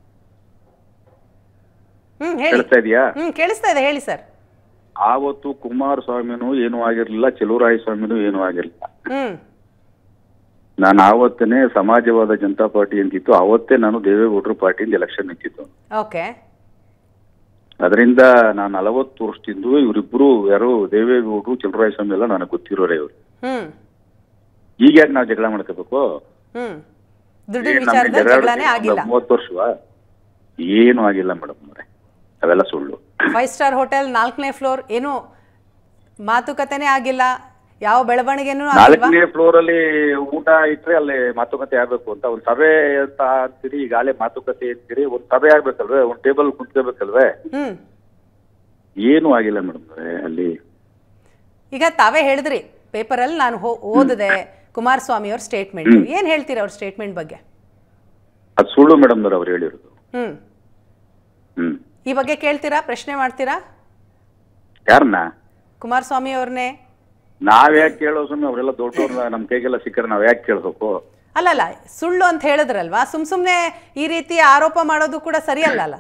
A: ಹ್ಮ್ ಹೇಳಿ
G: ಕೇಳಿಸ್ತಾ ಇದೆಯಾ
A: ಹ್ಮ್ ಕೇಳಿಸ್ತಾ ಇದೆ ಹೇಳಿ ಸರ್
G: ಆವತ್ತು ಕುಮಾರಸ್ವಾಮಿನೂ ಏನೂ ಆಗಿರ್ಲಿಲ್ಲ ಚೆಲುವರಾಯ ಸ್ವಾಮಿನೂ ಏನೂ ಆಗಿರ್ಲಿಲ್ಲ
A: ಹ್ಮ್
G: ನಾನು ಆವತ್ತನೇ ಸಮಾಜವಾದ ಜನತಾ ಪಾರ್ಟಿ ಅಂತಿತ್ತು ಅವತ್ತೇ ನಾನು ದೇವೇಗೌಡರ ಪಾರ್ಟಿಯಿಂದ ಎಲೆಕ್ಷನ್ ನಿಂತಿದ್ದು
A: ಓಕೆ
G: ಅದರಿಂದ ನಾನು ನಲವತ್ತು ವರ್ಷದಿಂದ ಇವರಿಬ್ರು ಯಾರು ದೇವೇಗೌಡರು ಚೆಲುವರಾಯ ಸ್ವಾಮಿ ಎಲ್ಲ ನನಗೆ ಗೊತ್ತಿರೋರೇ ಇವರು
A: ಹ್ಮ್
G: ಈಗ ಯಾಕೆ ನಾವು ಜಗಳ ಮಾಡ್ಕೋಬೇಕು
A: ಹ್ಮ್ ದುಡ್ಡಿನ ವಿಚಾರದಲ್ಲಿ ಜಗಳನೇ ಆಗಿಲ್ಲ
G: ಮೂವತ್ತು ವರ್ಷವಾ ಏನು ಆಗಿಲ್ಲ ಮೇಡಮ್ ಅವರೇ ಅವೆಲ್ಲ ಸುಳ್ಳು
A: ಫೈವ್ ಸ್ಟಾರ್ ಹೋಟೆಲ್ ನಾಲ್ಕನೇ ಫ್ಲೋರ್ ಏನು ಮಾತುಕತೆನೇ ಆಗಿಲ್ಲ ಯಾವ ಬೆಳವಣಿಗೆನೂ ಆಗಿಲ್ವಾ
G: ನಾಲ್ಕನೇ ಫ್ಲೋರ್ ಅಲ್ಲಿ ಊಟ ಇಟ್ರೆ ಅಲ್ಲಿ ಮಾತುಕತೆ ಆಗ್ಬೇಕು ಅಂತ ಒಂದ್ ಸಭೆ ಅಂತ ಅಂತೀರಿ ಈಗಾಗಲೇ ಮಾತುಕತೆ ಅಂತೀರಿ ಒಂದ್ ಸಭೆ ಆಗ್ಬೇಕಲ್ವೇ ಒಂದ್ ಟೇಬಲ್ ಕುಂತ್ಕೋಬೇಕಲ್ವೇ
A: ಹ್ಮ್
G: ಏನು ಆಗಿಲ್ಲ ಮೇಡಮ್ ಅಲ್ಲಿ
A: ಈಗ ತಾವೇ ಹೇಳಿದ್ರಿ ಪೇಪರಲ್ಲಿ ನಾನು ಹೋ ಓದಿದೆ ಕುಮಾರಸ್ವಾಮಿ ಅವ್ರ ಸ್ಟೇಟ್ಮೆಂಟ್ ಏನ್ ಹೇಳ್ತೀರಾ ಅವ್ರ ಸ್ಟೇಟ್ಮೆಂಟ್ ಬಗ್ಗೆ
G: ಅದು ಸುಳ್ಳು ಮೇಡಮ್ ಅವ್ರು ಹೇಳಿರೋದು
A: ಹ್ಮ್
G: ಹ್ಮ್
A: ಈ ಬಗ್ಗೆ ಕೇಳ್ತೀರಾ ಪ್ರಶ್ನೆ ಮಾಡ್ತೀರಾ
G: ಯಾರನ್ನ
A: ಕುಮಾರಸ್ವಾಮಿ ಅವ್ರನ್ನೇ
G: ನಾವ್ ಯಾಕೆ ಕೇಳೋ ಸುಮ್ಮನೆ ಅವರೆಲ್ಲ ದೊಡ್ಡವ್ರನ್ನ ನಮ್ ಕೈಗೆಲ್ಲ ಸಿಕ್ಕರೆ ನಾವ್ ಯಾಕೆ ಕೇಳ್ಬೇಕು
A: ಅಲ್ಲಲ್ಲ ಸುಳ್ಳು ಅಂತ ಹೇಳಿದ್ರಲ್ವಾ ಸುಮ್ ಸುಮ್ನೆ ಈ ರೀತಿ ಆರೋಪ ಮಾಡೋದು ಕೂಡ ಸರಿಯಲ್ಲ ಅಲ್ಲ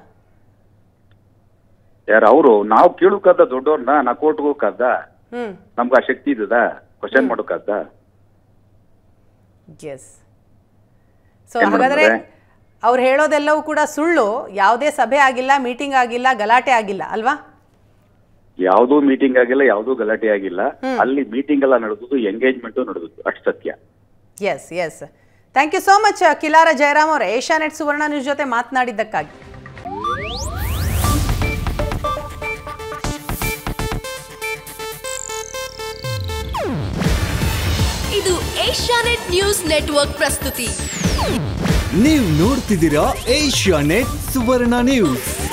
G: ಯಾರು ಅವರು ನಾವು ಕೇಳೋಕಾದ ದೊಡ್ಡವ್ರನ್ನ ನಾ ಕೋರ್ಟ್ಗೆ ಹೋಗಕ್ಕಾದ
A: ಹ್ಮ್
G: ನಮ್ಗೆ ಆ ಶಕ್ತಿ ಇದ್ದದ ಕ್ವಶನ್ ಮಾಡೋಕ್ಕಾದ
A: ಎಸ್ ಸೊ
G: ಏನ್
A: ಹಾಗಾದ್ರೆ
G: ಮಾಡಿದ್ರೆ?
A: ಅವ್ರು ಹೇಳೋದೆಲ್ಲವೂ ಕೂಡ ಸುಳ್ಳು ಯಾವುದೇ ಸಭೆ ಆಗಿಲ್ಲ ಮೀಟಿಂಗ್ ಆಗಿಲ್ಲ ಗಲಾಟೆ ಆಗಿಲ್ಲ ಅಲ್ವಾ
G: ಯಾವ್ದೂ ಮೀಟಿಂಗ್ ಆಗಿಲ್ಲ ಯಾವ್ದೂ ಗಲಾಟೆ ಆಗಿಲ್ಲ ಅಲ್ಲಿ ಮೀಟಿಂಗ್ ಎಲ್ಲ ನಡೆದದ್ದು ಎಂಗೇಜ್ಮೆಂಟ್ ನಡೆದದ್ದು ಅಷ್ಟು ಸತ್ಯ
A: yes yes thank you so much Kilara Jayaram ಅವರೇ ಏಷ್ಯಾನೆಟ್ ಸುವರ್ಣ ನ್ಯೂಸ್ ಜೊತೆ ಮಾತನಾಡಿದ್ದಕ್ಕಾಗಿ
H: ಇದು ಏಷ್ಯಾನೆಟ್ ನ್ಯೂಸ್ ನೆಟ್ವರ್ಕ್ ಪ್ರಸ್ತುತಿ
I: ನೀವು ನೋಡ್ತಿದ್ದೀರಾ ಏಷ್ಯಾ ನೆಟ್ ಸುವರ್ಣ ನ್ಯೂಸ್